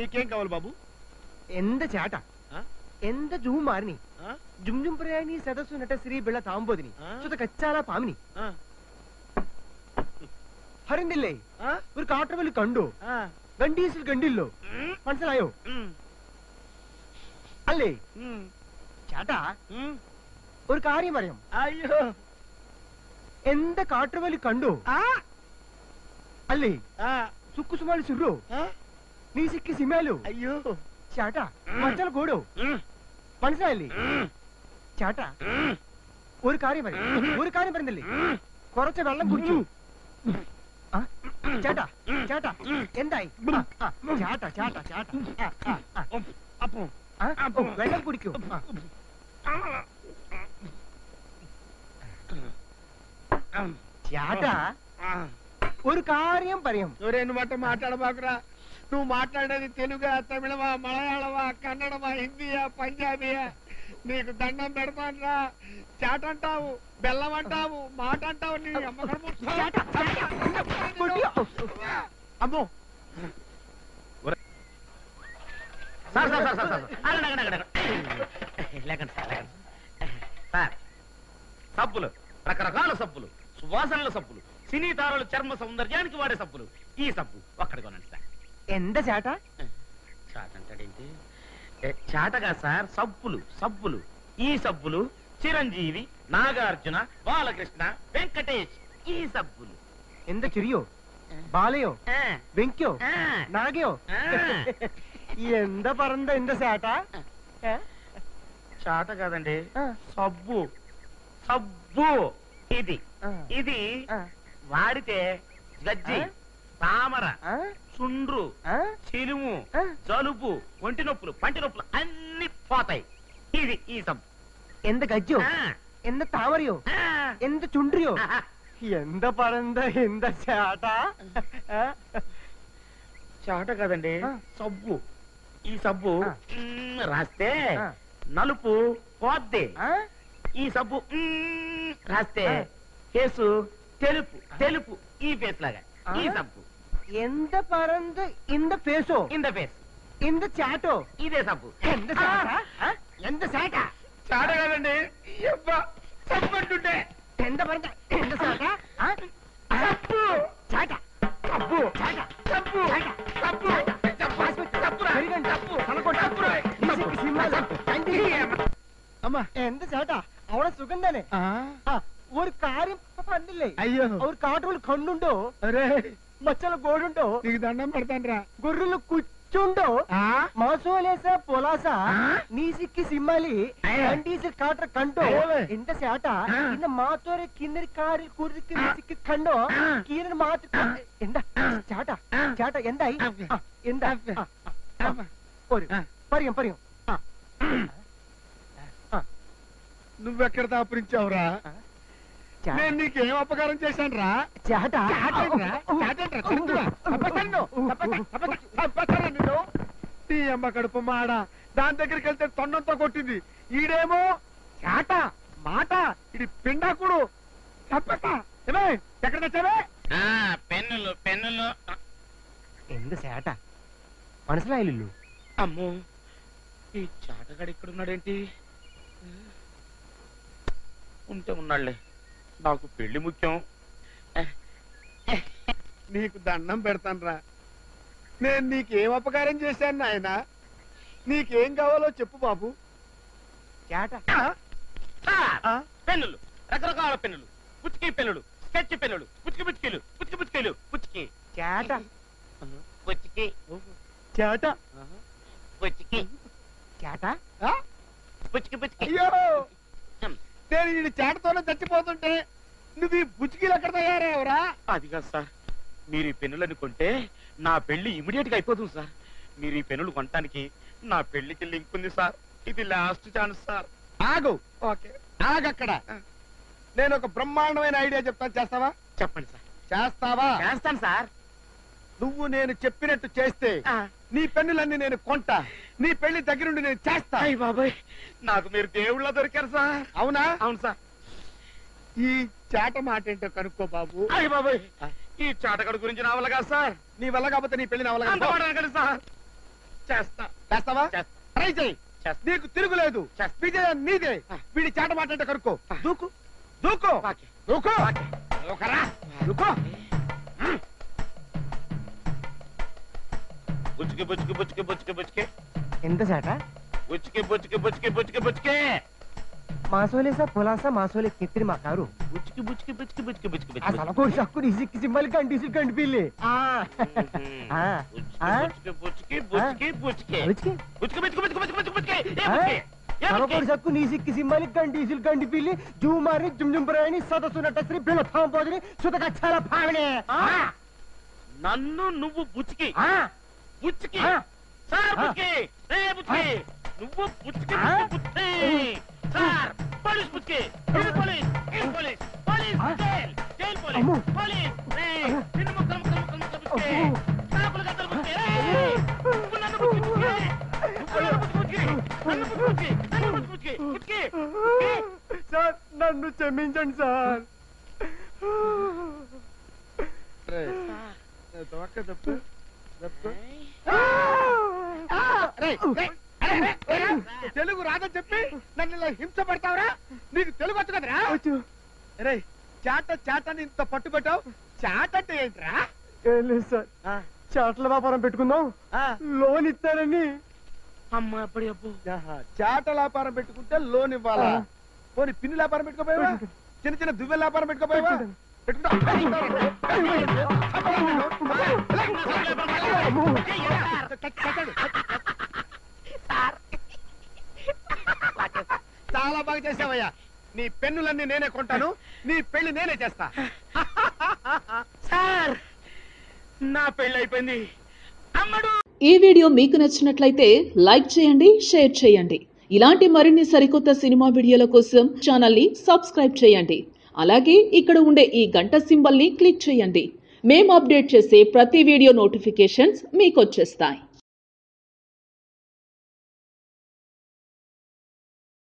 నీకేం కావాలి బాబు ఎంత చేట ఆ? ఎంత జూమ్ మారిని ఆ? జుమ్ జుమ్ ప్రయాణి సదస్సు నట శ్రీ బిళ్ళ താമ്പോതിനി ആ? സുത കച്ചാല പാമിനി ఆ, ഹരിന്ദില്ലേ ఆ, ഒരു കാട്ടുവലി കണ്ടു ఆ. ഗണ്ടീസിൽ കണ്ടില്ലോ ఉమ్, മനസ്സിലായോ ఉమ్, അല്ലേ ఉమ్, ചേട്ടാ ఉమ్. ഒരു കാര്യം പറയാം అయ్యో എന്ത കാട്ടുവലി കണ്ടു ఆ, അല്ലേ ఆ, സുക്കുസുമാലി സുറു ఆ, നീ സിക്കി സിമാലു అయ్యో ചേട്ടാ മച്ചൽ കൂടോ ఉమ్, മനസ്സിലായില്ലേ ఉమ్, ചേട്ടാ ఉమ్, ഒരു കാര്യം പറയാം ഒരു കാര്യം പറയുന്നില്ലേ ఉమ్. കുറച്ച് വെള്ളം കുടിച്ചു ആ? ചേട്ടാ ചേട്ടാ എന്തായി ആ, ആ, ചേട്ടാ ചേട്ടാ ചേട്ടാ ആ, ആ, ആ. అప్పు, అప్పు. ആ, ഓ, വെള്ളം കുടിക്കൂ ആ. ചേട്ടാ ఆ. ഒരു കാര്യം പറയാം ఒరే నువ్వు అట్ట మాట్లాడబాకురా నువ్వు మాట్లాడేది తెలుగా తమిళమా మలయాళమా కన్నడమా హిందీయా పంజాబీయా నీకు దండం పెడతానురా చాట అంటావు బెల్లం అంటావు మాట అంటావు నీ అమ్మ కడుపు. ചേട്ടാ, ചേട്ടാ, കുടിയോ? అమ్మో sir sir sir sir sir ఆగండి, ఆగండి, ఆగండి, ఆగండి. లేకండి సార్ లేకండి. సార్ సబ్బులు రకరకాల సబ్బులు సువాసనల సబ్బులు సినీ తారల చర్మ సౌందర్యానికి వాడే సబ్బులు ఈ సబ్బు ఒక్కడి కొనండి సార్ എന്താ ചേട്ടാ చాట అంటాడేంటి ఏ, చాటగా సార్ సబ్బులు సబ్బులు ఈ సబ్బులు చిరంజీవి నాగార్జున బాలకృష్ణ వెంకటేష్ ఈ సబ్బులు എന്താ ചിരിയോ ബാലയോ ఆ, വെങ്കയോ ఆ, നാഗയോ ఆ. എന്താ പറഞ്ഞ എന്താ ചേട്ടാ ഏ? చాట కాదండి ఆ, సబ్బు సబ్బు ఇది ఆ, ఇది ఆ, వాడితే గజ్జి ఆ? తామర ఆ, చుండ్రు ఆ, చిలుము ఆ. జలుబు ఒంటి నొప్పులు పంటి నొప్పులు అన్ని పోతాయి ఇది ఈ సబ్బు എന്ത് ഗജ്ജോ ఆ, എന്ത് താമരയോ ఆ. എന്ത് ചുണ്ടിയോ ఆహా. എന്താ പറഞ്ഞ എന്താ ചേട്ടാ ഏ? చాట కదండి ఆ. సబ్బు ఈ సబ్బు ఆ. మ్, రాస్తే ఆ. నలుపు పోద్ది ఆ? ఈ సబ్బు మ్, రాస్తే ఆ. ఫేసు తెలుపు తెలుపు ఈ ఫేస్ లాగా ఈ ఆ. సబ్బు എന്ത് പറഞ്ഞ ഇന്ത ഫേസോ ఇంద ఫేస్ ഇന്ത చాటో ఇదే సబ్బు എന്ത് ചേട്ടാ ആ? എന്ത് ചേട്ടാ చాట కదండి అబ్బా చెప్పంటుంటే എന്താ പറഞ്ഞ എന്ത് ചേട്ടാ ആ? తప్పు ചേട്ടാ తప్పు ചേട്ടാ తప్పు ചേട്ടാ తప్పు తప్పు తప్పురా పెరిగండి. తప్పు తలకొట్టు. తప్పురా ఈసీకి సినిమాలు. కంటి. అమ్మా എന്ത് ചേട്ടാ അവിടെ സുഖം തന്നെ ആ, ഒരു കാര്യം പറഞ്ഞില്ലേ అయ్యో ഒരു കാട്ടുകൾ കണ്ണുണ്ടോ అరే మచ్చల గోడుండో నీకు దండం పెడతాను రా గొర్రెలు కుచ్చుండో మాసోలేస పొలాస నీసిక్కి సిమ్మలి కండీసి కాట్ర కండో అయ్యోవే. ఎంత సేట ఆ. ఇన్న మాతోరే కిందరి కారి కురికి నీసిక్కి కండో ఆ. కీరన మాత ఎంత ചേട്ട ചേട്ട എന്തായി അപ്പ. ആ, എന്താ അപ്പ. ആ, ആ, ആ. പോരും ആ. പറയും പറയും ആ. ఆ. నువ్వెక్కడ దాపురించావురా ചേട്ട. నేను నీకేం అపకారం చేశాను రా ചേട്ട నీ అమ్మ కడుపు మాడ దాని దగ్గరికి వెళ్తే తొండంతో కొట్టింది ఈడేమో చాట మాట ఇది పిండాకుడు తప్పక ఏమే ఎక్కడ తెచ్చావే ఆ, పెన్నులు పెన్నులు എന്ത് ചേട്ട മനസ്സിലായില്ലല്ലോ అమ్మో ఈ చాటగాడు ఇక్కడ ఉన్నాడేంటి ఉంటే ఉన్నాడులే నాకు పెళ్లి ముఖ్యం నీకు దండం పెడతాను రా నేను నీకేం అపకారం చేశాను నాయన నీకేం కావాలో చెప్పు బాబు ചേട്ട సార్, ఆ? పెన్నులు రకరకాల పెన్నులు పుచ్చికి పెన్నులు స్కెచ్ పెన్నులు పుచ్చికి పుచ్చికీలు పుచ్చికి పుచ్చికీలు పుచ్చికి ചേട്ട పుచ్చికి ചേട്ട పుచ్చికి ചേട്ട ఆ? పుచ్చికి పుచ్చికి అయ్యో నేను ఈ చేటతోనే చచ్చిపోతుంటే నువ్వు ఈ బుచ్చికీలు ఎక్కడ తయారయ్యావురా అది కాదు సార్ మీరు ఈ పెన్నులని కొంటే నా పెళ్లి ఇమిడియట్ గా అయిపోతుంది సార్ మీరు ఈ పెన్నులు కొనటానికి నా పెళ్లికి లింక్ ఉంది సార్ ఇది లాస్ట్ ఛాన్స్ సార్ ఆగు ఓకే ఆగక్కడ నేను ఒక బ్రహ్మాండమైన ఐడియా చెప్తాను చేస్తావా చెప్పండి సార్ చేస్తావా చేస్తాను సార్ నువ్వు నేను చెప్పినట్టు చేస్తే నీ పెన్నులన్నీ నేను కొంటా నీ పెళ్లి దగ్గరుండి నేను చేస్తా అయ్య బాబాయ్ నాకు మీరు దేవుళ్ళ దొరికారు సార్ అవునా అవును సార్ ఈ చేట మాట ఏంటో కనుక్కో బాబు అయ్య బాబాయ్ ఈ చాటగడు గురించి నా వల్ల కాదు సార్ నీ వల్ల కాకపోతే నీ పెళ్లి అంత నవల మాట అనకండి సార్ చేస్తా చేస్తావా చేస్తా. ట్రై చేయి చేస్తా. నీకు తిరుగులేదు చేస్తా. విజయం నీదే వీడి చాట మాట్లాడే కనుక్కో దూకు దూకు ఓకే. దూకు ఓకే. దూకరా దూకు బుచ్చుకి బుచ్చుకి బుచ్చుకి బుచ్చుకి బుచ్చుకి ఎంత చేట బుచ్చుకి బుచ్చుకి బుచ్చుకి బుచ్చుకి బుచ్చుకి మాసోలేసా పొలాసా మాసోలే కెత్తిరి మా కారు బుచ్చుకి బుచ్చుకి బుచ్చుకి బుచ్చుకి బుచ్చుకి ఆ సలకోడి సక్కుని ఇసిక్కి సింబల్ కంటి కంటి పిల్లి ఆ ఆ, ఆ? బుచ్చుకి బుచ్చుకి బుచ్చుకి బుచ్చుకి అవిచ్కి? బుచ్చుకి బుచ్చుకి బుచ్చుకి బుచ్చుకి బుచ్చుకి బుచ్చుకి ఏ ఆ? బుచ్చుకి ఏ సలకోడి బుచ్చుకి సక్కు నీ సిక్కి సింబల్ కంటి ఇసులు కంటి పిల్లి జూ మారి జుమ్ జుమ్ ప్రయాణి సదస్సు నటశ్రీ పిల్ల థాం పోదని సుతక చల భావనే ఆ? నన్ను నువ్వు బుచ్చుకి ఆ బుచ్చుకి ఆ. సార్ ఆ. బుచ్చుకి ఏ బుచ్చుకి నువ్వు బుచ్చుకి ఆ. బుచ్చుకి సార్ పోలీస్ బుచ్చుకి ఇది పోలీస్ ఇది పోలీస్ పోలీస్ ఆ. జైల్ జైల్ పోలీస్ అమ్మో. పోలీస్ ఏయ్, నిన్ను ముక్కలు ముక్కలు ముక్కలు ముక్కలు బుచ్చుకి అమ్మో. కాకులు గద్దలు బుచ్చుకి ఏయ్, నువ్వు నన్ను బుచ్చుకి బుచ్చుకి నువ్వు నన్ను బుచ్చుకి బుచ్చుకి నన్ను బుచ్చుకి బుచ్చుకి నన్ను బుచ్చుకి బుచ్చుకి బుచ్చుకి సార్ నన్ను క్షమించండి సార్ రేయ్, రేయ్, తొక్క చెప్పు చెప్పు రేయ్, రేయ్, రేయ్, రేయ్, రేయ్, తెలుగు రాదని చెప్పి నన్ను ఇలా హింస పెడతావురా నీకు తెలుగు వచ్చు కదరా రే చాట చాటని ఇంత పట్టు పెట్టావు చాట అంటే ఏంట్రా ఏం లేదు సార్ ఆ, చాట్ల వ్యాపారం పెట్టుకుందాం ఆ, లోన్ ఇస్తారని అమ్మ అప్పుడు అప్పు ఆహా, చాట వ్యాపారం పెట్టుకుంటే లోన్ ఇవ్వాలా ఆ. పోనీ పిన్ని వ్యాపారం పెట్టుకోపోయావా చిన్న చిన్న దువ్వెల వ్యాపారం పెట్టుకోపోయావా పెట్టుకుంటా చాలా బాగా చేసావయ్యా నీ పెన్నులన్నీ నేనే కొంటాను నీ పెళ్లి నేనే చేస్తా సార్ నా పెళ్ళి అయిపోయింది అమ్మడు ఈ వీడియో మీకు నచ్చినట్లయితే లైక్ చేయండి షేర్ చేయండి ఇలాంటి మరిన్ని సరికొత్త సినిమా వీడియోల కోసం ఛానల్ని సబ్స్క్రైబ్ చేయండి అలాగే ఇక్కడ ఉండే ఈ గంట సింబల్ని క్లిక్ చేయండి మేము అప్డేట్ చేసే ప్రతి వీడియో నోటిఫికేషన్స్ మీకు వచ్చేస్తాయి